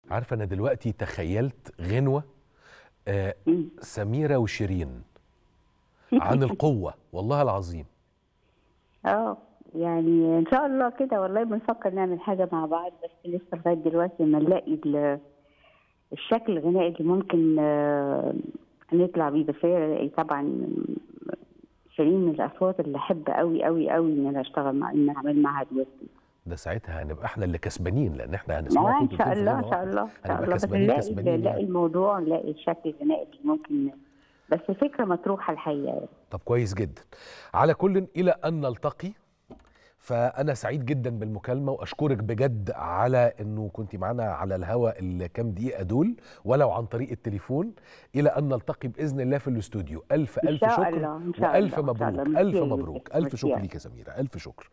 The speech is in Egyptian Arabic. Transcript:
عارفه انا دلوقتي تخيلت غنوه آه مم. سميره وشيرين عن القوه والله العظيم اه يعني ان شاء الله كده والله بنفكر نعمل حاجه مع بعض بس لسه لغايه دلوقتي ما نلاقي ال- الشكل الغنائي اللي ممكن آه، نطلع بيه بس هي طبعا شيرين من الاصوات اللي احب قوي قوي قوي ان انا اشتغل مع ان أنا اعمل معاها دويتو ده ساعتها هنبقى احنا اللي كسبانين لان احنا اه هنسمعكم ان شاء الاتنين في الله غنوة ان شاء واحدة. الله ان شاء هنبقى الله بس كسبانين نلاقي كسبانين نلاقي يعني. الموضوع نلاقي الشكل الغنائي اللي ممكن بس الفكره مطروحه الحقيقه يعني. طب كويس جدا على كل الى ان نلتقي فانا سعيد جدا بالمكالمه واشكرك بجد على انه كنت معانا على الهواء الكام دقيقه دول ولو عن طريق التليفون الى ان نلتقي باذن الله في الاستوديو الف إن الف شاء شكر الله، إن شاء والف الله، إن شاء الله. مبروك الف ميرسي مبروك جدا، الف ميرسي شكر يعني. ليك يا سميره الف شكر